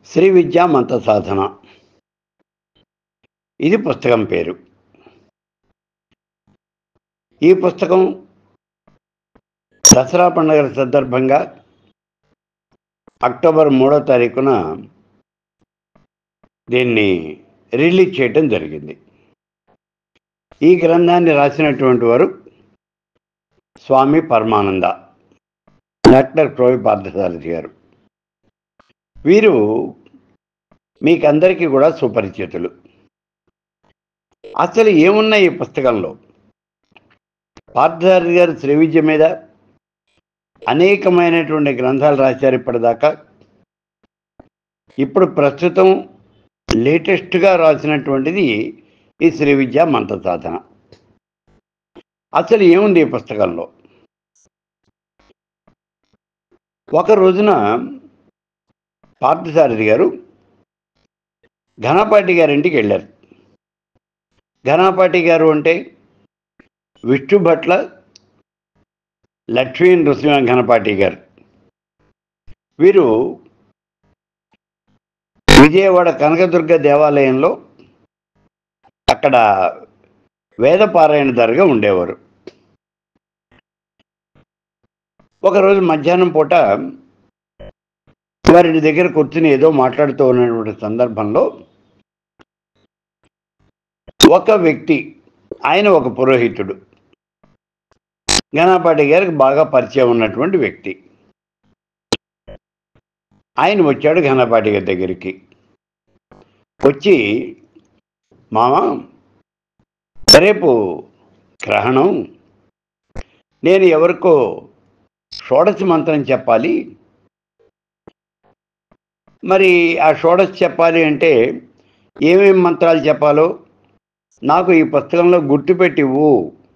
శ్రీ విద్యా మంత్ర సాధన ఇది పుస్తకం పేరు ఈ పుస్తకం దసరా పండుగ సందర్భంగా అక్టోబర్ మూడో తారీఖున దీన్ని రిలీజ్ చేయటం జరిగింది ఈ గ్రంథాన్ని రాసినటువంటి వారు స్వామి పరమానంద డాక్టర్ క్రోవి పార్థసారథి గారు వీరు మీకందరికీ కూడా సుపరిచితులు అసలు ఏమున్నాయి ఈ పుస్తకంలో పార్థసారథి గారు శ్రీ విద్య మీద అనేకమైనటువంటి గ్రంథాలు రాశారు ఇప్పటిదాకా ఇప్పుడు ప్రస్తుతం లేటెస్ట్గా రాసినటువంటిది ఈ శ్రీ విద్యా మంత్ర సాధన అసలు ఏముంది ఈ పుస్తకంలో ఒక రోజున పార్థసారథి గారు ఘనపాటి గారింటికి వెళ్ళారు ఘనపాటి గారు అంటే విష్ణు భట్ల లక్ష్మీ నృసింహ ఘనపాటి గారు వీరు విజయవాడ కనకదుర్గ దేవాలయంలో అక్కడ వేదపారాయణదారుగా ఉండేవారు ఒకరోజు మధ్యాహ్నం పూట వారి దగ్గర కూర్చుని ఏదో మాట్లాడుతూ ఉన్నటువంటి సందర్భంలో ఒక వ్యక్తి ఆయన ఒక పురోహితుడు గణపాటి గారికి బాగా పరిచయం ఉన్నటువంటి వ్యక్తి ఆయన వచ్చాడు ఘనపాటి గారి దగ్గరికి వచ్చి మామ రేపు గ్రహణం నేను ఎవరికో షోడశ మంత్రం చెప్పాలి మరి ఆ షోడశ చెప్పాలి అంటే ఏమేమి మంత్రాలు చెప్పాలో నాకు ఈ పుస్తకంలో గుర్తుపెట్టివ్వు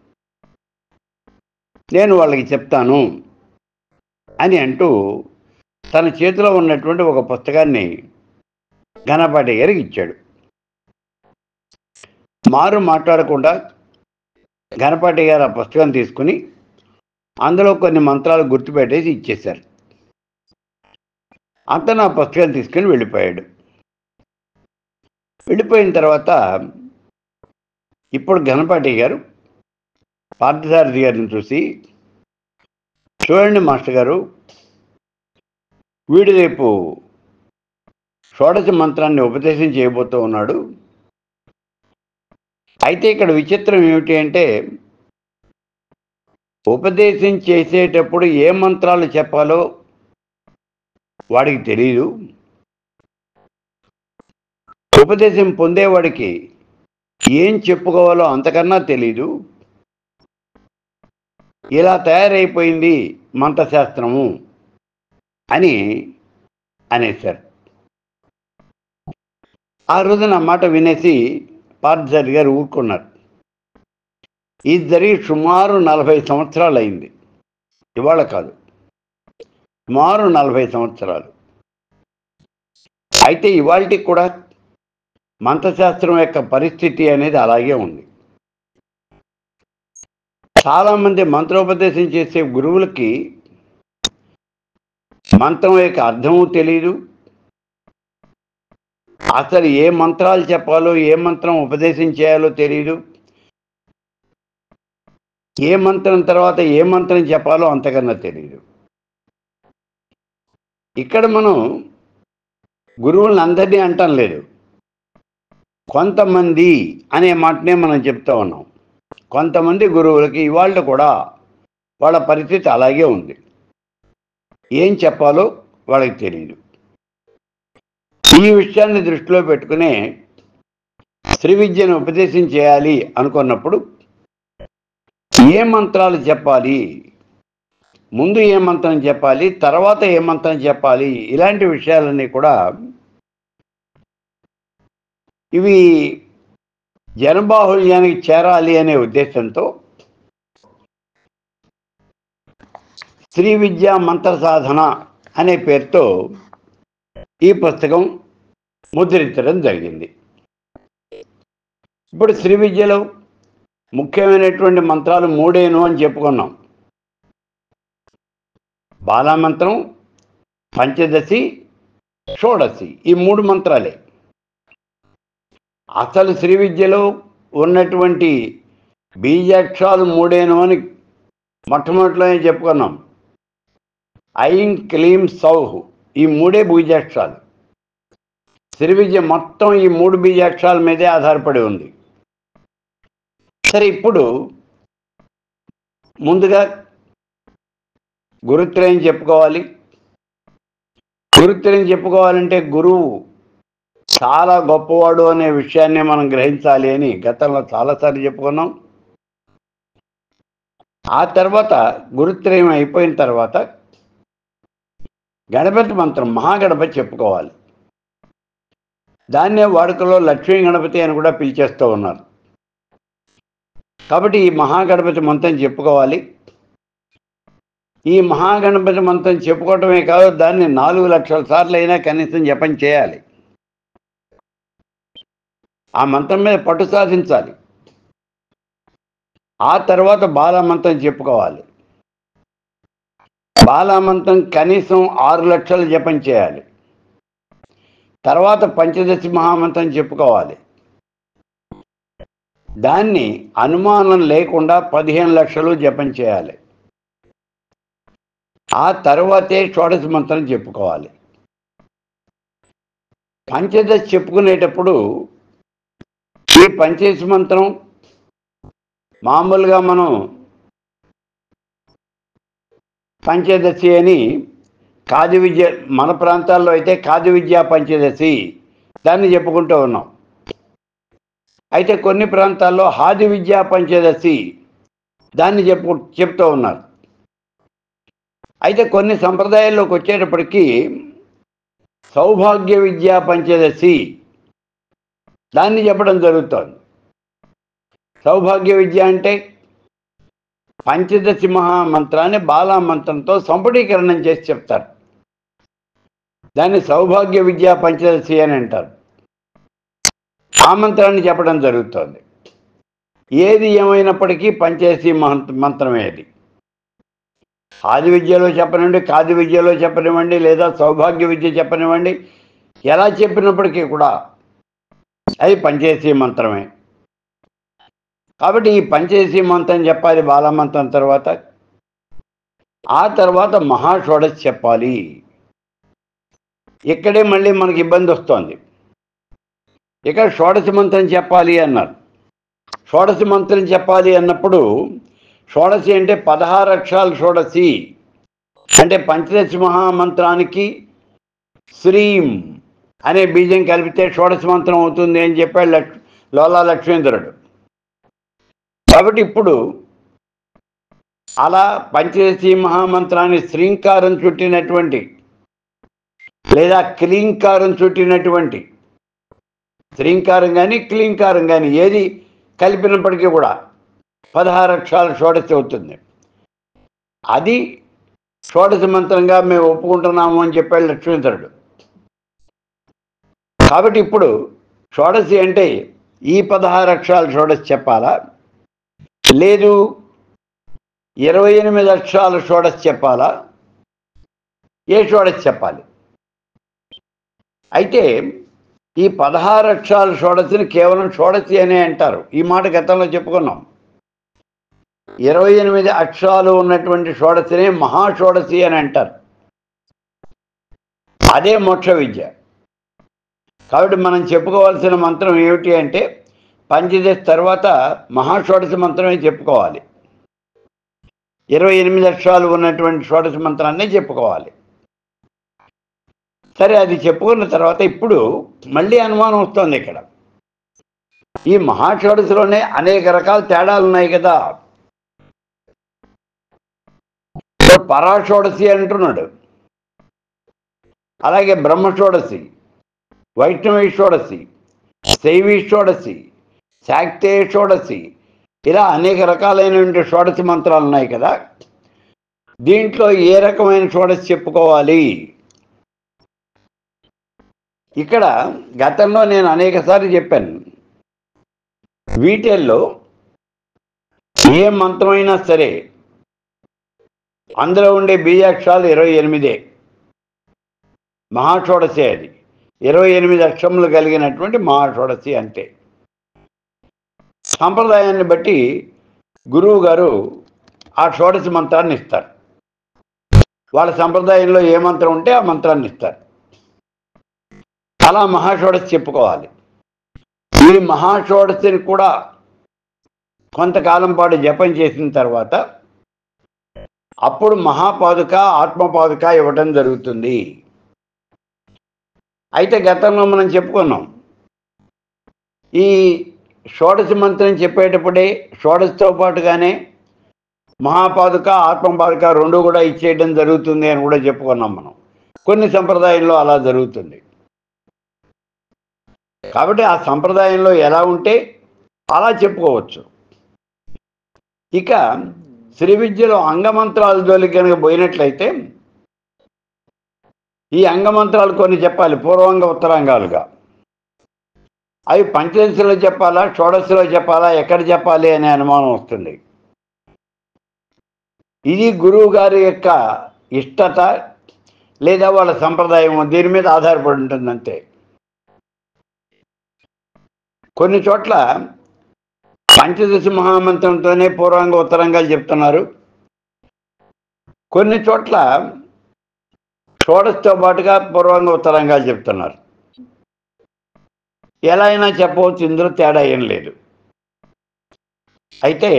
నేను వాళ్ళకి చెప్తాను అని అంటూ తన చేతిలో ఉన్నటువంటి ఒక పుస్తకాన్ని ఘనపాటి గారికి ఇచ్చాడు మారు మాట్లాడకుండా ఘనపాటి గారు ఆ పుస్తకం తీసుకుని అందులో కొన్ని మంత్రాలు గుర్తుపెట్టేసి ఇచ్చేశారు అతను ఆ పుస్తకం తీసుకుని వెళ్ళిపోయాడు వెళ్ళిపోయిన తర్వాత ఇప్పుడు ఘనపాటి గారు పార్థసారథి గారిని చూసి చూడండి మాస్టర్ గారు వీడు రేపు షోడశ మంత్రాన్ని ఉపదేశం చేయబోతూ ఉన్నాడు అయితే ఇక్కడ విచిత్రం ఏమిటి అంటే ఉపదేశం చేసేటప్పుడు ఏ మంత్రాలు చెప్పాలో వాడికి తెలియదు ఉపదేశం పొందేవాడికి ఏం చెప్పుకోవాలో అంతకన్నా తెలీదు ఇలా తయారైపోయింది మంత్రశాస్త్రము అని అనేశారు ఆ రోజు నా మాట వినేసి పార్థసారి గారు ఊరుకున్నారు ఇది జరిగి సుమారు నలభై సంవత్సరాలు అయింది ఇవాళ కాదు సుమారు నలభై సంవత్సరాలు అయితే ఇవాళకి కూడా మంత్రశాస్త్రం యొక్క పరిస్థితి అనేది అలాగే ఉంది చాలామంది మంత్రోపదేశం చేసే గురువులకి మంత్రం యొక్క అర్థము తెలియదు అసలు ఏ మంత్రాలు చెప్పాలో ఏ మంత్రం ఉపదేశం చేయాలో తెలియదు ఏ మంత్రం తర్వాత ఏ మంత్రం చెప్పాలో అంతకన్నా తెలియదు ఇక్కడ మనం గురువులను అందరినీ అంటం లేదు కొంతమంది అనే మాటనే మనం చెప్తా ఉన్నాం కొంతమంది గురువులకి ఇవాళ కూడా వాళ్ళ పరిస్థితి అలాగే ఉంది ఏం చెప్పాలో వాళ్ళకి తెలియదు ఈ విషయాన్ని దృష్టిలో పెట్టుకునే శ్రీ విద్యను ఉపదేశం చేయాలి అనుకున్నప్పుడు ఏ మంత్రాలు చెప్పాలి ముందు ఏ మంత్రం చెప్పాలి తర్వాత ఏ మంత్రం చెప్పాలి ఇలాంటి విషయాలన్నీ కూడా ఇవి జనబాహుళ్యానికి చేరాలి అనే ఉద్దేశంతో శ్రీ విద్యా మంత్ర సాధన అనే పేరుతో ఈ పుస్తకం ముద్రించడం జరిగింది ఇప్పుడు శ్రీ విద్యలో ముఖ్యమైనటువంటి మంత్రాలు మూడేను అని చెప్పుకున్నాం బాలామంత్రం పంచదశి షోడసి ఈ మూడు మంత్రాలే అసలు శ్రీ విద్యలో ఉన్నటువంటి బీజాక్షరాలు మూడేను అని మొట్టమొదటిలోనే చెప్పుకున్నాం ఐం క్లీం సౌహ్ ఈ మూడే బీజాక్షరాలు శ్రీ విద్య మొత్తం ఈ మూడు బీజాక్షరాల మీదే ఆధారపడి ఉంది సరే ఇప్పుడు ముందుగా గురుత్రయం చెప్పుకోవాలి గురుత్రయం చెప్పుకోవాలంటే గురువు చాలా గొప్పవాడు అనే విషయాన్ని మనం గ్రహించాలి అని గతంలో చాలాసార్లు చెప్పుకున్నాం ఆ తర్వాత గురుత్రయం అయిపోయిన తర్వాత గణపతి మంత్రం మహాగణపతి చెప్పుకోవాలి దాన్నే వాడుకలో లక్ష్మీ గణపతి అని కూడా పిలిచేస్తూ ఉన్నారు కాబట్టి ఈ మహాగణపతి మంత్రం చెప్పుకోవాలి ఈ మహాగణపతి మంత్రం చెప్పుకోవటమే కాదు దాన్ని నాలుగు లక్షల సార్లు అయినా కనీసం జపం చేయాలి ఆ మంత్రం మీద పట్టు సాధించాలి ఆ తర్వాత బాలమంత్రం చెప్పుకోవాలి బాలమంత్రం కనీసం ఆరు లక్షలు జపం చేయాలి తర్వాత పంచదశి మహామంత్రం చెప్పుకోవాలి దాన్ని అనుమానం లేకుండా పదిహేను లక్షలు జపం చేయాలి ఆ తర్వాతే షోడశ మంత్రం చెప్పుకోవాలి పంచదశి చెప్పుకునేటప్పుడు ఈ పంచదశి మంత్రం మామూలుగా మనం పంచదశి అని కాది విద్య మన ప్రాంతాల్లో అయితే కాది విద్యా పంచదశి దాన్ని చెప్పుకుంటూ ఉన్నాం అయితే కొన్ని ప్రాంతాల్లో హాది విద్యా పంచదశి దాన్ని చెప్పు చెప్తూ ఉన్నారు అయితే కొన్ని సంప్రదాయాల్లోకి వచ్చేటప్పటికీ సౌభాగ్య విద్యా పంచదశి దాన్ని చెప్పడం జరుగుతోంది సౌభాగ్య విద్య అంటే పంచదశి మహామంత్రాన్ని బాలా మంత్రంతో సంపుటీకరణం చేసి చెప్తారు దాన్ని సౌభాగ్య విద్యా పంచదశి అని అంటారు ఆ మంత్రాన్ని చెప్పడం జరుగుతోంది ఏది ఏమైనప్పటికీ పంచదశి మహంత మంత్రమే అది ఆది విద్యలో చెప్పనివ్వండి కాది విద్యలో చెప్పనివ్వండి లేదా సౌభాగ్య విద్య చెప్పనివ్వండి ఎలా చెప్పినప్పటికీ కూడా అది పంచదశి మంత్రమే కాబట్టి ఈ పంచదశి మంత్రం చెప్పాలి బాలమంత్రం తర్వాత ఆ తర్వాత మహాషోడశి చెప్పాలి ఇక్కడే మళ్ళీ మనకి ఇబ్బంది వస్తుంది ఇక్కడ షోడశి మంత్రం చెప్పాలి అన్నారు షోడశి మంత్రం చెప్పాలి అన్నప్పుడు షోడశి అంటే పదహారు అక్షరాలు షోడశి అంటే పంచదశి మహామంత్రానికి శ్రీం అనే బీజం కలిపితే షోడశి మంత్రం అవుతుంది అని చెప్పాడు లక్ష్ లోలా లక్ష్మీంద్రుడు కాబట్టి ఇప్పుడు అలా పంచదశి మహామంత్రాన్ని శ్రీంకారం చుట్టినటువంటి లేదా క్లీంకారం చుట్టినటువంటి శ్రీంకారం కానీ క్లీంకారం కానీ ఏది కలిపినప్పటికీ కూడా పదహారు అక్షరాల షోడశి అవుతుంది అది షోడశి మంత్రంగా మేము ఒప్పుకుంటున్నాము అని చెప్పాడు లక్ష్మీధరుడు కాబట్టి ఇప్పుడు షోడశి అంటే ఈ పదహారు అక్షరాల షోడశి చెప్పాలా లేదు ఇరవై ఎనిమిది అక్షరాల షోడశి చెప్పాలా ఏ షోడశి చెప్పాలి అయితే ఈ పదహారు అక్షరాల షోడశిని కేవలం షోడశి అనే అంటారు ఈ మాట గతంలో చెప్పుకున్నాం ఇరవై ఎనిమిది అక్షరాలు ఉన్నటువంటి షోడశిని మహాషోడశి అని అంటారు అదే మోక్ష విద్య కాబట్టి మనం చెప్పుకోవాల్సిన మంత్రం ఏమిటి అంటే పంచదశి తర్వాత మహాషోడశి మంత్రమే చెప్పుకోవాలి ఇరవై ఎనిమిది అక్షరాలు ఉన్నటువంటి షోడశి మంత్రాన్ని చెప్పుకోవాలి సరే అది చెప్పుకున్న తర్వాత ఇప్పుడు మళ్ళీ అనుమానం వస్తుంది ఇక్కడ ఈ మహాషోడశిలోనే అనేక రకాల తేడాలు ఉన్నాయి కదా పరాషోడశి అంటున్నాడు అలాగే బ్రహ్మషోడశి వైష్ణవి షోడశి శైవీ షోడశి శాక్తే షోడశి ఇలా అనేక రకాలైనటువంటి షోడశి మంత్రాలు ఉన్నాయి కదా దీంట్లో ఏ రకమైన షోడశి చెప్పుకోవాలి ఇక్కడ గతంలో నేను అనేక సార్లు చెప్పాను వీటిల్లో ఏ మంత్రమైనా సరే అందులో ఉండే బీజాక్షరాలు ఇరవై ఎనిమిదే మహాషోడశి అది ఇరవై ఎనిమిది అక్షరములు కలిగినటువంటి మహాషోడశి అంతే సంప్రదాయాన్ని బట్టి గురువు గారు ఆ షోడశి మంత్రాన్ని ఇస్తారు వాళ్ళ సంప్రదాయంలో ఏ మంత్రం ఉంటే ఆ మంత్రాన్ని ఇస్తారు అలా మహాషోడశి చెప్పుకోవాలి ఈ మహాషోడశిని కూడా కొంతకాలం పాటు జపం చేసిన తర్వాత అప్పుడు మహాపాదుక ఆత్మపాదుక ఇవ్వటం జరుగుతుంది అయితే గతంలో మనం చెప్పుకున్నాం ఈ షోడశి మంత్రం చెప్పేటప్పుడే షోడశితో పాటుగానే మహాపాదుక ఆత్మపాదుక రెండు కూడా ఇచ్చేయడం జరుగుతుంది అని కూడా చెప్పుకున్నాం మనం కొన్ని సంప్రదాయంలో అలా జరుగుతుంది కాబట్టి ఆ సంప్రదాయంలో ఎలా ఉంటే అలా చెప్పుకోవచ్చు ఇక శ్రీ విద్యలో అంగమంత్రాల జోలికి కనుక పోయినట్లయితే ఈ అంగమంత్రాలు కొన్ని చెప్పాలి పూర్వంగ ఉత్తరాంగాలుగా అవి పంచదశలో చెప్పాలా షోడశలో చెప్పాలా ఎక్కడ చెప్పాలి అనే అనుమానం వస్తుంది ఇది గురువు గారి యొక్క ఇష్టత లేదా వాళ్ళ సంప్రదాయం దీని మీద ఆధారపడి ఉంటుంది అంతే కొన్ని చోట్ల పంచదశ మహామంత్రంతోనే పూర్వంగా ఉత్తరంగాలు చెప్తున్నారు కొన్ని చోట్ల షోడశతో పాటుగా పూర్వంగా ఉత్తరంగాలు చెప్తున్నారు ఎలా అయినా చెప్పవచ్చు ఇందులో తేడా ఏం లేదు అయితే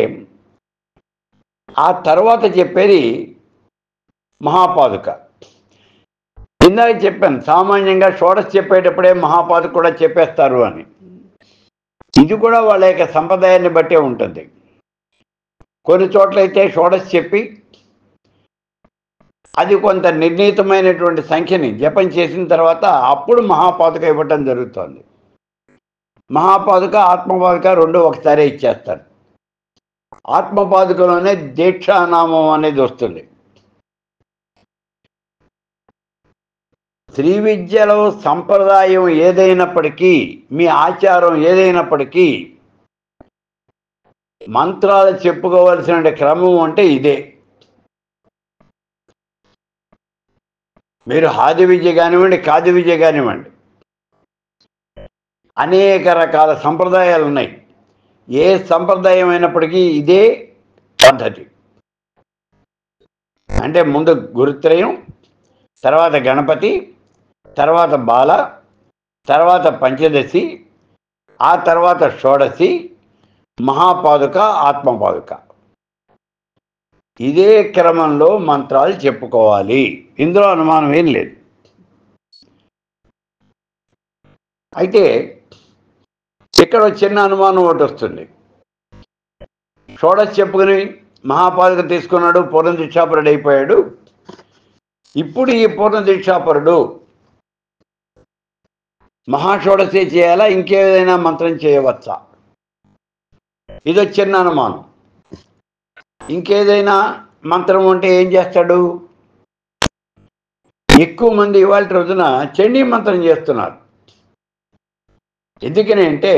ఆ తర్వాత చెప్పేది మహాపాదుక ఇందాక చెప్పాను సామాన్యంగా షోడశ చెప్పేటప్పుడే మహాపాదుక కూడా చెప్పేస్తారు అని ఇది కూడా వాళ్ళ యొక్క సంప్రదాయాన్ని బట్టే ఉంటుంది కొన్ని చోట్లయితే షోడశ చెప్పి అది కొంత నిర్ణీతమైనటువంటి సంఖ్యని జపం చేసిన తర్వాత అప్పుడు మహాపాదుక ఇవ్వటం జరుగుతుంది మహాపాదుక ఆత్మపాదుక రెండు ఒకసారి ఇచ్చేస్తారు ఆత్మపాదుకలోనే దీక్షానామం అనేది వస్తుంది శ్రీ విద్యలో సంప్రదాయం ఏదైనప్పటికీ మీ ఆచారం ఏదైనప్పటికీ మంత్రాలు చెప్పుకోవలసిన క్రమం అంటే ఇదే మీరు హాది విద్య కానివ్వండి కాది విద్య కానివ్వండి అనేక రకాల సంప్రదాయాలు ఉన్నాయి ఏ సంప్రదాయం అయినప్పటికీ ఇదే పద్ధతి అంటే ముందు గురుత్రయం తర్వాత గణపతి తర్వాత బాల తర్వాత పంచదశి ఆ తర్వాత షోడశి మహాపాదుక ఆత్మపాదుక ఇదే క్రమంలో మంత్రాలు చెప్పుకోవాలి ఇందులో అనుమానం ఏం లేదు అయితే ఇక్కడ ఒక చిన్న అనుమానం ఒకటి వస్తుంది షోడశి చెప్పుకుని మహాపాదుక తీసుకున్నాడు పూర్ణ దీక్షాపరుడు అయిపోయాడు ఇప్పుడు ఈ పూర్ణ దీక్షాపరుడు మహాషోడశి చేయాలా ఇంకేదైనా మంత్రం చేయవచ్చా ఇది చిన్న అనుమానం ఇంకేదైనా మంత్రం ఉంటే ఏం చేస్తాడు ఎక్కువ మంది ఇవాళ రోజున చండీ మంత్రం చేస్తున్నారు ఎందుకని అంటే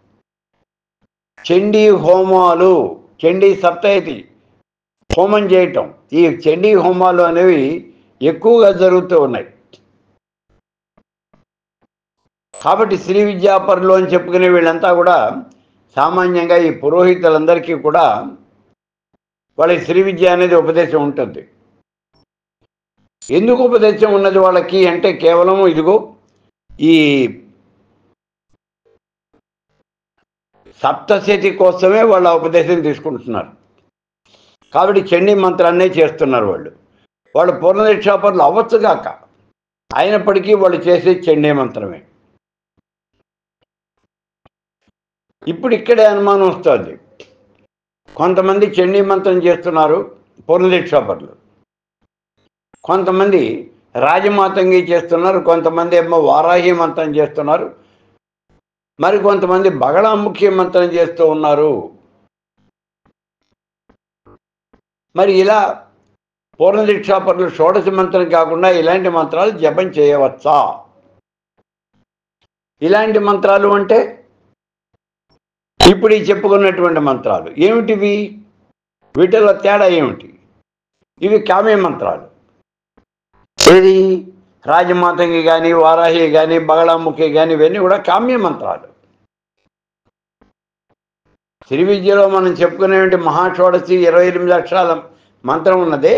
చండీ హోమాలు చండీ సప్తయతి హోమం చేయటం ఈ చండీ హోమాలు అనేవి ఎక్కువగా జరుగుతూ ఉన్నాయి కాబట్టి శ్రీ విద్యాపరులు అని చెప్పుకునే వీళ్ళంతా కూడా సామాన్యంగా ఈ పురోహితులందరికీ కూడా వాళ్ళకి శ్రీ విద్య అనేది ఉపదేశం ఉంటుంది ఎందుకు ఉపదేశం ఉన్నది వాళ్ళకి అంటే కేవలం ఇదిగో ఈ సప్తశతి కోసమే వాళ్ళ ఉపదేశం తీసుకుంటున్నారు కాబట్టి చండీ మంత్రాన్నే చేస్తున్నారు వాళ్ళు వాళ్ళు పూర్ణదీక్షాపరులు అవ్వచ్చుగాక అయినప్పటికీ వాళ్ళు చేసే చండీ మంత్రమే ఇప్పుడు ఇక్కడే అనుమానం వస్తుంది కొంతమంది చండీ మంత్రం చేస్తున్నారు పూర్ణదీక్షాపరులు కొంతమంది రాజమాతంగి చేస్తున్నారు కొంతమంది ఏమో వారాహి మంత్రం చేస్తున్నారు మరి కొంతమంది బగళాముఖి మంత్రం చేస్తూ ఉన్నారు మరి ఇలా పూర్ణదీక్షాపరులు షోడశ మంత్రం కాకుండా ఇలాంటి మంత్రాలు జపం చేయవచ్చా ఇలాంటి మంత్రాలు అంటే ఇప్పుడు ఈ చెప్పుకున్నటువంటి మంత్రాలు ఏమిటివి వీటిలో తేడా ఏమిటి ఇవి కామ్య మంత్రాలు ఏది రాజమాతంగి కానీ వారాహి కానీ బగళాముఖి కానీ ఇవన్నీ కూడా కామ్య మంత్రాలు శ్రీ విద్యలో మనం చెప్పుకునేటువంటి మహాషోడశి ఇరవై ఎనిమిది అక్షరాల మంత్రం ఉన్నదే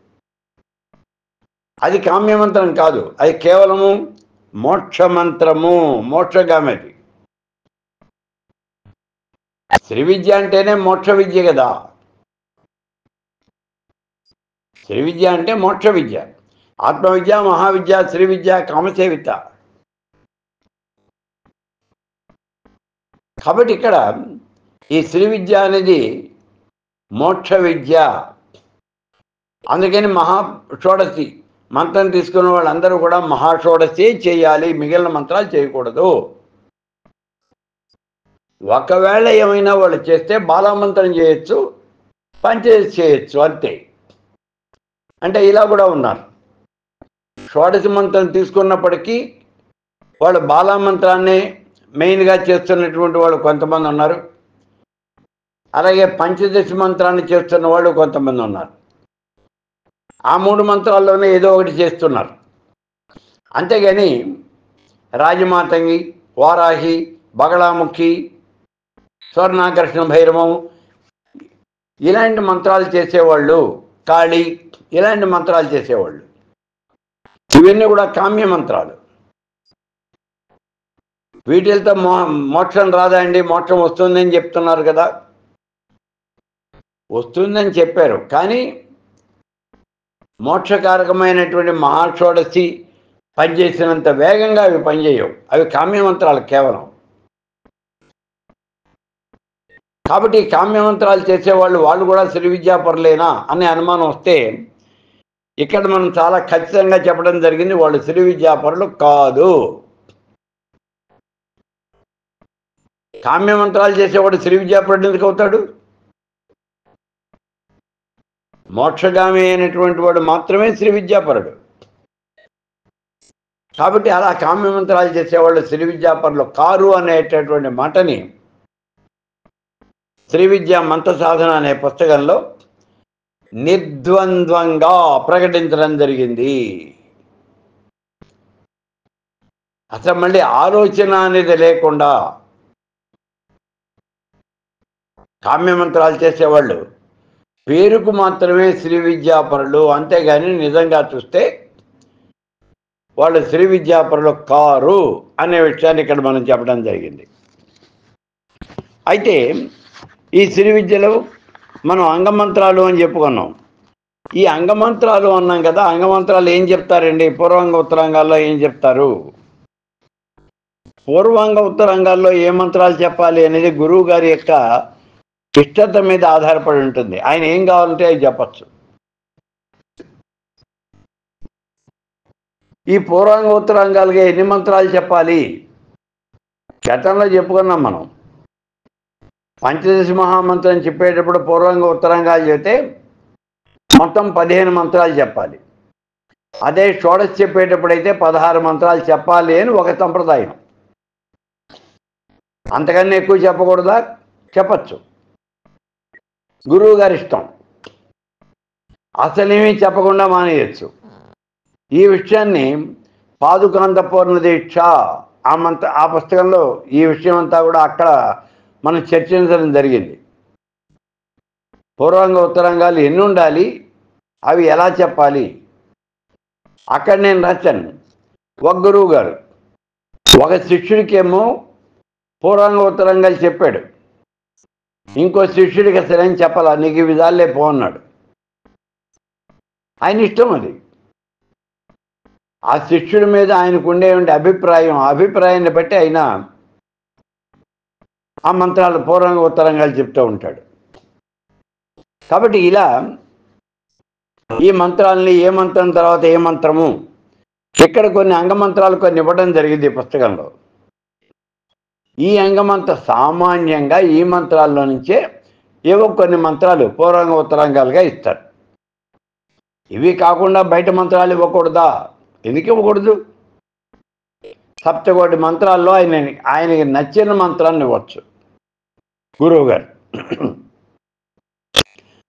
అది కామ్య మంత్రం కాదు అది కేవలము మోక్ష మంత్రము మోక్షగామది శ్రీ విద్య అంటేనే మోక్ష విద్య కదా శ్రీ విద్య అంటే మోక్ష విద్య ఆత్మవిద్య మహావిద్య శ్రీ విద్య కామసేవిత కాబట్టి ఇక్కడ ఈ శ్రీ విద్య అనేది మోక్ష విద్య అందుకని మహా షోడశి మంత్రం తీసుకున్న వాళ్ళందరూ కూడా మహాషోడశి చేయాలి మిగిలిన మంత్రాలు చేయకూడదు ఒకవేళ ఏమైనా వాళ్ళు చేస్తే బాలామంత్రం చేయొచ్చు పంచదశి చేయొచ్చు అంతే అంటే ఇలా కూడా ఉన్నారు షోడశి మంత్రం తీసుకున్నప్పటికీ వాళ్ళు బాలామంత్రాన్ని మెయిన్గా చేస్తున్నటువంటి వాళ్ళు కొంతమంది ఉన్నారు అలాగే పంచదశి మంత్రాన్ని చేస్తున్న వాళ్ళు కొంతమంది ఉన్నారు ఆ మూడు మంత్రాల్లోనే ఏదో ఒకటి చేస్తున్నారు అంతేగాని రాజమాతంగి వారాహి బగళాముఖి స్వర్ణాకర్షణ భైరవం ఇలాంటి మంత్రాలు చేసేవాళ్ళు కాళీ ఇలాంటి మంత్రాలు చేసేవాళ్ళు ఇవన్నీ కూడా కామ్య మంత్రాలు వీటితో మో మోక్షం రాదా అండి మోక్షం వస్తుందని చెప్తున్నారు కదా వస్తుందని చెప్పారు కానీ మోక్షకారకమైనటువంటి మహాషోడశి పనిచేసినంత వేగంగా అవి పనిచేయవు అవి కామ్యమంత్రాలు కేవలం కాబట్టి ఈ కామ్యమంత్రాలు చేసేవాళ్ళు వాళ్ళు కూడా శ్రీ విద్యాపరులేనా అనే అనుమానం వస్తే ఇక్కడ మనం చాలా ఖచ్చితంగా చెప్పడం జరిగింది వాళ్ళు శ్రీ విద్యాపరులు కాదు కామ్యమంత్రాలు చేసేవాడు శ్రీ విద్యాపరుడు ఎందుకు అవుతాడు మోక్షగామి అయినటువంటి వాడు మాత్రమే శ్రీ విద్యాపరుడు కాబట్టి అలా కామ్యమంత్రాలు చేసేవాళ్ళు శ్రీ విద్యాపరులు కారు అనేటటువంటి మాటని శ్రీ విద్యా మంత్ర సాధన అనే పుస్తకంలో నిర్ద్వంద్వంగా ప్రకటించడం జరిగింది అసలు మళ్ళీ ఆలోచన అనేది లేకుండా కామ్యమంత్రాలు చేసేవాళ్ళు పేరుకు మాత్రమే శ్రీ విద్యాపరులు అంతేగాని నిజంగా చూస్తే వాళ్ళు శ్రీ విద్యాపరులు కారు అనే విషయాన్ని ఇక్కడ మనం చెప్పడం జరిగింది అయితే ఈ శ్రీ విద్యలో మనం అంగమంత్రాలు అని చెప్పుకున్నాం ఈ అంగమంత్రాలు అన్నాం కదా అంగమంత్రాలు ఏం చెప్తారండి పూర్వాంగ ఉత్తరాంగాల్లో ఏం చెప్తారు పూర్వాంగ ఉత్తరాంగాల్లో ఏ మంత్రాలు చెప్పాలి అనేది గురువు గారి యొక్క ఇష్టత మీద ఆధారపడి ఉంటుంది ఆయన ఏం కావాలంటే అది చెప్పచ్చు ఈ పూర్వాంగ ఉత్తరాంగాలుగా ఎన్ని మంత్రాలు చెప్పాలి గతంలో చెప్పుకున్నాం మనం పంచదశ మహామంత్రం చెప్పేటప్పుడు పూర్వంగా ఉత్తరంగాలు చెప్తే మొత్తం పదిహేను మంత్రాలు చెప్పాలి అదే షోడశ చెప్పేటప్పుడు అయితే పదహారు మంత్రాలు చెప్పాలి అని ఒక సంప్రదాయం అంతకన్నా ఎక్కువ చెప్పకూడదా చెప్పచ్చు గురువు గారి ఇష్టం అసలేమీ చెప్పకుండా మానేయచ్చు ఈ విషయాన్ని పాదుకాంత పూర్ణ దీక్ష ఆ మంత్ర ఆ పుస్తకంలో ఈ విషయం అంతా కూడా అక్కడ మనం చర్చించడం జరిగింది పూర్వంగ ఉత్తరంగాలు ఎన్ని ఉండాలి అవి ఎలా చెప్పాలి అక్కడ నేను రాశాను ఒక గురువు గారు ఒక శిష్యుడికేమో పూర్వంగ ఉత్తరంగాలు చెప్పాడు ఇంకో శిష్యుడికి అసలు ఏం చెప్పాలా నీకు ఈ విధాలే పో అన్నాడు ఆయన ఇష్టం అది ఆ శిష్యుడి మీద ఆయనకు ఉండేటువంటి అభిప్రాయం ఆ అభిప్రాయాన్ని బట్టి ఆయన ఆ మంత్రాలు పూర్వంగా ఉత్తరంగాలు చెప్తూ ఉంటాడు కాబట్టి ఇలా ఈ మంత్రాలని ఏ మంత్రం తర్వాత ఏ మంత్రము ఇక్కడ కొన్ని అంగమంత్రాలు కొన్ని ఇవ్వడం జరిగింది ఈ పుస్తకంలో ఈ అంగమంత్ర సామాన్యంగా ఈ మంత్రాల్లో నుంచే ఏవో కొన్ని మంత్రాలు పూర్వంగ ఉత్తరాంగాలుగా ఇస్తారు ఇవి కాకుండా బయట మంత్రాలు ఇవ్వకూడదా ఎందుకు ఇవ్వకూడదు సప్తకోటి మంత్రాల్లో ఆయన ఆయనకి నచ్చిన మంత్రాన్ని ఇవ్వచ్చు గురువు గారు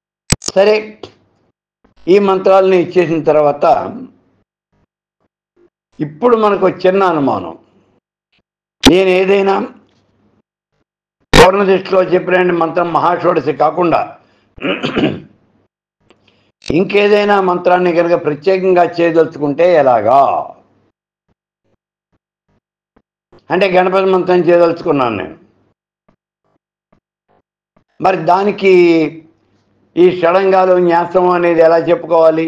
సరే ఈ మంత్రాలని ఇచ్చేసిన తర్వాత ఇప్పుడు మనకు ఒక చిన్న అనుమానం నేను ఏదైనా పూర్ణ దృష్టిలో చెప్పిన మంత్రం మహాషోడశి కాకుండా ఇంకేదైనా మంత్రాన్ని కనుక ప్రత్యేకంగా చేయదలుచుకుంటే ఎలాగా అంటే గణపతి మంత్రం చేయదలుచుకున్నాను నేను మరి దానికి ఈ షడంగాలు న్యాసం అనేది ఎలా చెప్పుకోవాలి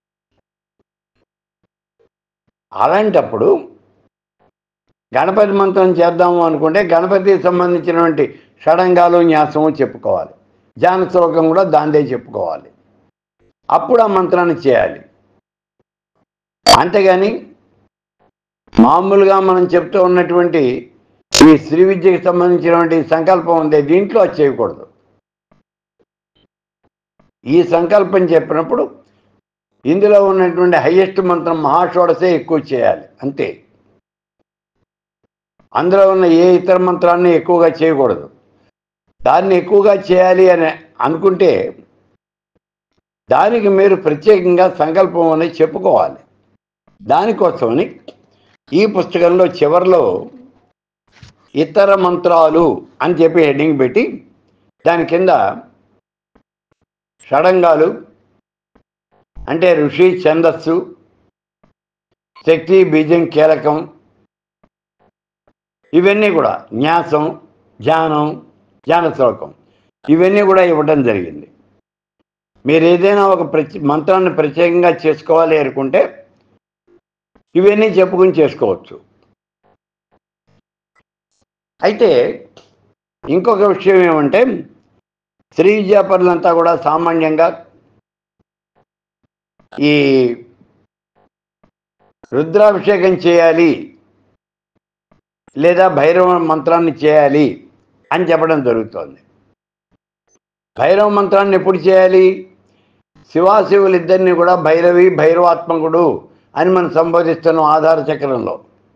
అలాంటప్పుడు గణపతి మంత్రం చేద్దాము అనుకుంటే గణపతికి సంబంధించినటువంటి షడంగాలు న్యాసము చెప్పుకోవాలి జాన శ్లోకం కూడా దాందే చెప్పుకోవాలి అప్పుడు ఆ మంత్రాన్ని చేయాలి అంతేగాని మామూలుగా మనం చెప్తూ ఉన్నటువంటి ఈ శ్రీ విద్యకి సంబంధించినటువంటి సంకల్పం ఉంది దీంట్లో అది చేయకూడదు ఈ సంకల్పం చెప్పినప్పుడు ఇందులో ఉన్నటువంటి హయ్యెస్ట్ మంత్రం మహాషోడసే ఎక్కువ చేయాలి అంతే అందులో ఉన్న ఏ ఇతర మంత్రాన్ని ఎక్కువగా చేయకూడదు దాన్ని ఎక్కువగా చేయాలి అని అనుకుంటే దానికి మీరు ప్రత్యేకంగా సంకల్పం అనేది చెప్పుకోవాలి దానికోసమని ఈ పుస్తకంలో చివరిలో ఇతర మంత్రాలు అని చెప్పి హెడ్డింగ్ పెట్టి దాని కింద షడంగాలు అంటే ఋషి ఛందస్సు శక్తి బీజం కీలకం ఇవన్నీ కూడా న్యాసం ధ్యానం ధ్యాన శ్లోకం ఇవన్నీ కూడా ఇవ్వడం జరిగింది మీరు ఏదైనా ఒక ప్రత్యే మంత్రాన్ని ప్రత్యేకంగా చేసుకోవాలి అనుకుంటే ఇవన్నీ చెప్పుకుని చేసుకోవచ్చు అయితే ఇంకొక విషయం ఏమంటే శ్రీ విద్యాపరులంతా కూడా సామాన్యంగా ఈ రుద్రాభిషేకం చేయాలి లేదా భైరవ మంత్రాన్ని చేయాలి అని చెప్పడం జరుగుతోంది భైరవ మంత్రాన్ని ఎప్పుడు చేయాలి శివాశివులిద్దరిని కూడా భైరవి భైరవాత్మకుడు అని మనం సంబోధిస్తున్నాం ఆధార చక్రంలో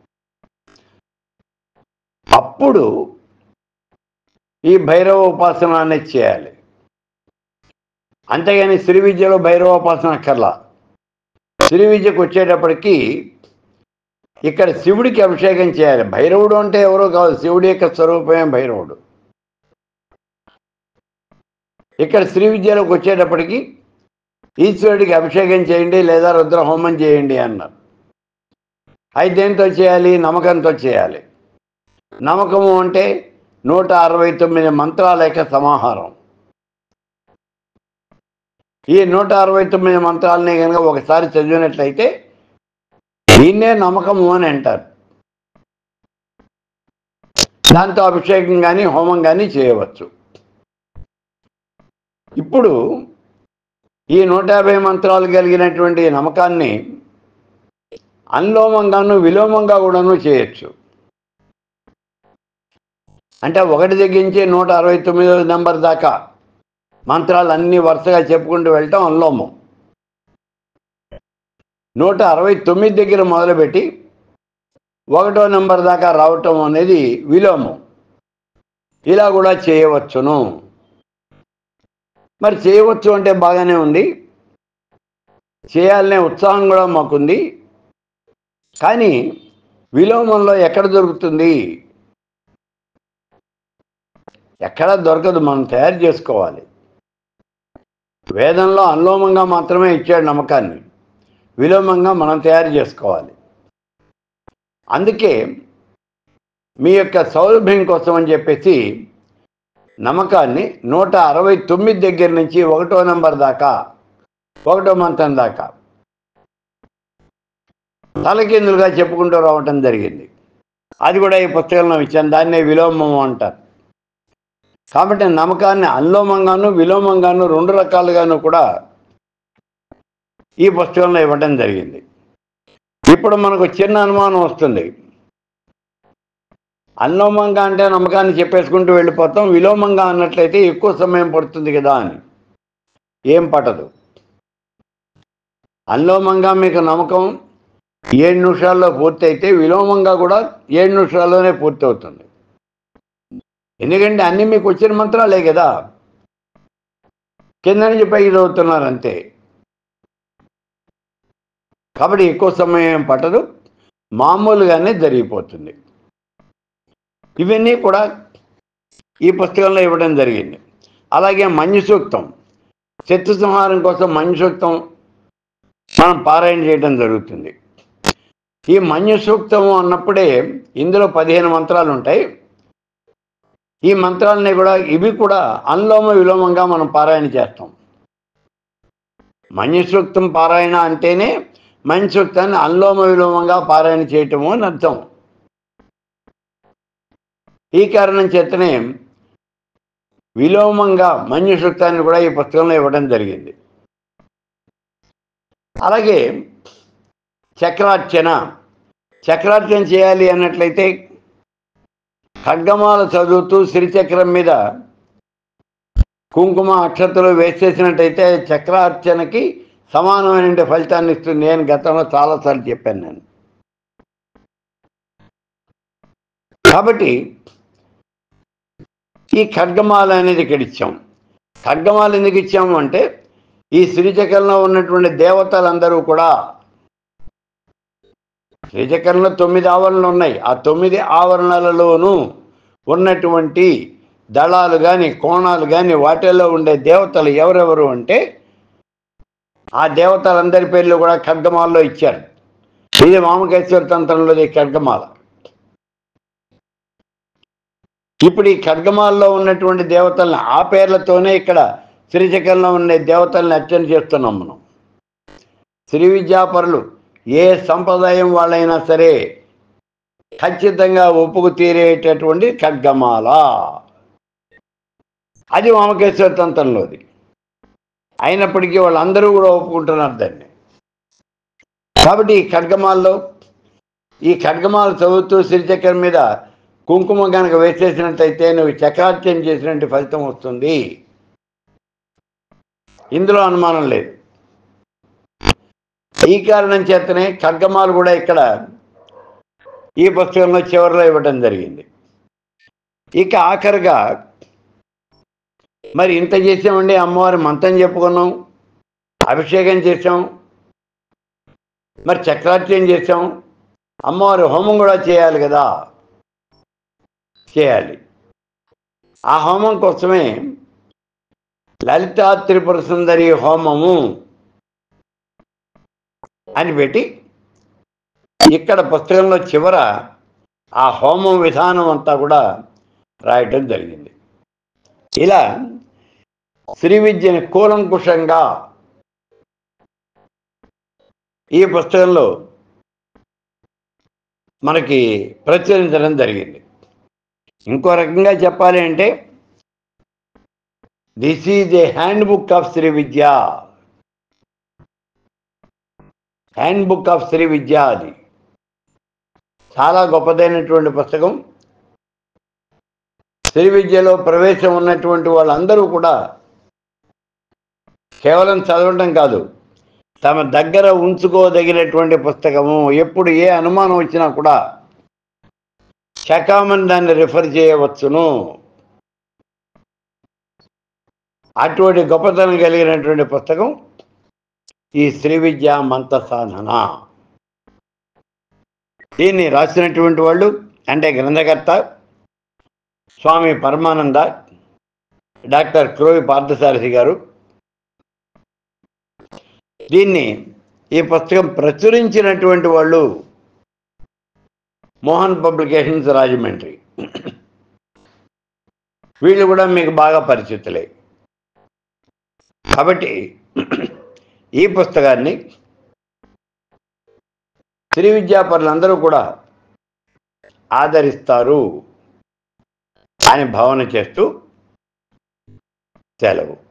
అప్పుడు ఈ భైరవ ఉపాసన అనేది చేయాలి అంతేగాని శ్రీ విద్యలో భైరవ ఉపాసన అక్కర్లా శ్రీ విద్యకు వచ్చేటప్పటికి ఇక్కడ శివుడికి అభిషేకం చేయాలి భైరవుడు అంటే ఎవరో కాదు శివుడి యొక్క స్వరూపమే భైరవుడు ఇక్కడ శ్రీ విద్యలోకి వచ్చేటప్పటికి ఈశ్వరుడికి అభిషేకం చేయండి లేదా రుద్ర హోమం చేయండి అన్నారు అయితే దేంతో చేయాలి నమ్మకంతో చేయాలి నమ్మకము అంటే నూట అరవై తొమ్మిది మంత్రాల యొక్క సమాహారం ఈ నూట అరవై తొమ్మిది మంత్రాలని కనుక ఒకసారి చదివినట్లయితే దీన్నే నమ్మకము అని అంటారు దాంతో అభిషేకం కానీ హోమం కానీ చేయవచ్చు ఇప్పుడు ఈ నూట యాభై మంత్రాలు కలిగినటువంటి నమ్మకాన్ని అన్లోమంగాను విలోమంగా కూడాను చేయొచ్చు అంటే ఒకటి తగ్గించి నూట అరవై తొమ్మిదో నెంబర్ దాకా మంత్రాలు అన్నీ వరుసగా చెప్పుకుంటూ వెళ్ళటం అన్లోమం నూట అరవై తొమ్మిది దగ్గర మొదలుపెట్టి ఒకటో నెంబర్ దాకా రావటం అనేది విలోమం ఇలా కూడా చేయవచ్చును మరి చేయవచ్చు అంటే బాగానే ఉంది చేయాలనే ఉత్సాహం కూడా మాకుంది కానీ విలోమంలో ఎక్కడ దొరుకుతుంది ఎక్కడ దొరకదు మనం తయారు చేసుకోవాలి వేదంలో అన్లోమంగా మాత్రమే ఇచ్చాడు నమ్మకాన్ని విలోమంగా మనం తయారు చేసుకోవాలి అందుకే మీ యొక్క సౌలభ్యం కోసం అని చెప్పేసి నమ్మకాన్ని నూట అరవై తొమ్మిది దగ్గర నుంచి ఒకటో నెంబర్ దాకా ఒకటో మంత్రం దాకా తలకిందులుగా చెప్పుకుంటూ రావటం జరిగింది అది కూడా ఈ పుస్తకంలో ఇచ్చాను దాన్నే విలోమం అంటారు కాబట్టి నమ్మకాన్ని అన్లోమంగాను విలోమంగాను రెండు రకాలుగాను కూడా ఈ పుస్తకంలో ఇవ్వడం జరిగింది ఇప్పుడు మనకు చిన్న అనుమానం వస్తుంది అన్లోమంగా అంటే నమ్మకాన్ని చెప్పేసుకుంటూ వెళ్ళిపోతాం విలోమంగా అన్నట్లయితే ఎక్కువ సమయం పడుతుంది కదా అని ఏం పట్టదు అన్లోమంగా మీకు నమ్మకం ఏడు నిమిషాల్లో పూర్తి అయితే విలోమంగా కూడా ఏడు నిమిషాల్లోనే పూర్తి అవుతుంది ఎందుకంటే అన్నీ మీకు వచ్చిన మంత్రాలే కదా కింద నుంచి పైకి చదువుతున్నారు అంతే కాబట్టి ఎక్కువ సమయం పట్టదు మామూలుగానే జరిగిపోతుంది ఇవన్నీ కూడా ఈ పుస్తకంలో ఇవ్వడం జరిగింది అలాగే మంజు సూక్తం శత్రు సంహారం కోసం మంజు సూక్తం మనం పారాయణ చేయడం జరుగుతుంది ఈ మంజు సూక్తము అన్నప్పుడే ఇందులో పదిహేను మంత్రాలు ఉంటాయి ఈ మంత్రాలని కూడా ఇవి కూడా అనులోమ విలోమంగా మనం పారాయణ చేస్తాం మంజు సూక్తం పారాయణ అంటేనే మంజు సూక్తాన్ని అనులోమ విలోమంగా పారాయణ చేయటము అని అర్థం ఈ కారణం చేతనే విలోమంగా మంజు సూక్తాన్ని కూడా ఈ పుస్తకంలో ఇవ్వడం జరిగింది అలాగే చక్రార్చన చక్రార్చన చేయాలి అన్నట్లయితే ఖడ్గమాల చదువుతూ శ్రీచక్రం మీద కుంకుమ అక్షతలు వేసేసినట్టయితే చక్రార్చనకి సమానమైన ఫలితాన్ని ఇస్తుంది నేను గతంలో చాలాసార్లు చెప్పాను నేను కాబట్టి ఈ ఖడ్గమాల అనేది ఇక్కడ ఇచ్చాం ఖడ్గమాల ఎందుకు ఇచ్చాము అంటే ఈ శ్రీచక్రంలో ఉన్నటువంటి దేవతలందరూ కూడా శ్రీచక్రంలో తొమ్మిది ఆవరణలు ఉన్నాయి ఆ తొమ్మిది ఆవరణలలోనూ ఉన్నటువంటి దళాలు కానీ కోణాలు కానీ వాటిల్లో ఉండే దేవతలు ఎవరెవరు అంటే ఆ దేవతలందరి పేర్లు కూడా ఖడ్గమాలలో ఇచ్చారు ఇది వామకేశ్వర తంత్రంలోది ఖడ్గమాల ఇప్పుడు ఈ ఖడ్గమాల్లో ఉన్నటువంటి దేవతల్ని ఆ పేర్లతోనే ఇక్కడ శ్రీచక్రంలో ఉండే దేవతల్ని అర్చన చేస్తున్నాం మనం శ్రీ విద్యాపరులు ఏ సంప్రదాయం వాళ్ళైనా సరే ఖచ్చితంగా ఒప్పుకు తీరేటటువంటి ఖడ్గమాల అది వామకేశ్వర తంత్రంలోది అయినప్పటికీ వాళ్ళందరూ కూడా ఒప్పుకుంటున్నారు దాన్ని కాబట్టి ఈ ఖడ్గమాల్లో ఈ ఖడ్గమాల చదువుతూ శ్రీచక్రం మీద కుంకుమ కనుక వేసేసినట్టయితే నువ్వు చక్రార్చన చేసినట్టు ఫలితం వస్తుంది ఇందులో అనుమానం లేదు ఈ కారణం చేతనే ఖడ్గమాలు కూడా ఇక్కడ ఈ పుస్తకంలో చివరిలో ఇవ్వడం జరిగింది ఇక ఆఖరిగా మరి ఇంత చేసామండి అమ్మవారి మంత్రం చెప్పుకున్నాం అభిషేకం చేసాం మరి చక్రార్చన చేసాం అమ్మవారి హోమం కూడా చేయాలి కదా చేయాలి ఆ హోమం కోసమే లలితా త్రిపుర సుందరి హోమము అని పెట్టి ఇక్కడ పుస్తకంలో చివర ఆ హోమం విధానం అంతా కూడా రాయటం జరిగింది ఇలా శ్రీ విద్యని కూలంకుషంగా ఈ పుస్తకంలో మనకి ప్రచురించడం జరిగింది ఇంకో రకంగా చెప్పాలి అంటే this is a handbook of Sri Vidya handbook of Sri Vidya అది చాలా గొప్పదైనటువంటి పుస్తకం శ్రీ విద్యలో ప్రవేశం ఉన్నటువంటి వాళ్ళందరూ కూడా కేవలం చదవడం కాదు తమ దగ్గర ఉంచుకోదగినటువంటి పుస్తకము ఎప్పుడు ఏ అనుమానం వచ్చినా కూడా చకామని దాన్ని రిఫర్ చేయవచ్చును అటువంటి గొప్పతనం కలిగినటువంటి పుస్తకం ఈ శ్రీ విద్య మంత్ర సాధన దీన్ని రాసినటువంటి వాళ్ళు అంటే గ్రంథకర్త స్వామి పరమానంద డాక్టర్ క్రోవి పార్థసారథి గారు దీన్ని ఈ పుస్తకం ప్రచురించినటువంటి వాళ్ళు మోహన్ పబ్లికేషన్స్ రాజమండ్రి వీళ్ళు కూడా మీకు బాగా పరిచితులే కాబట్టి ఈ పుస్తకాన్ని శ్రీ విద్యాపరులందరూ కూడా ఆదరిస్తారు అని భావన చేస్తూ సెలవు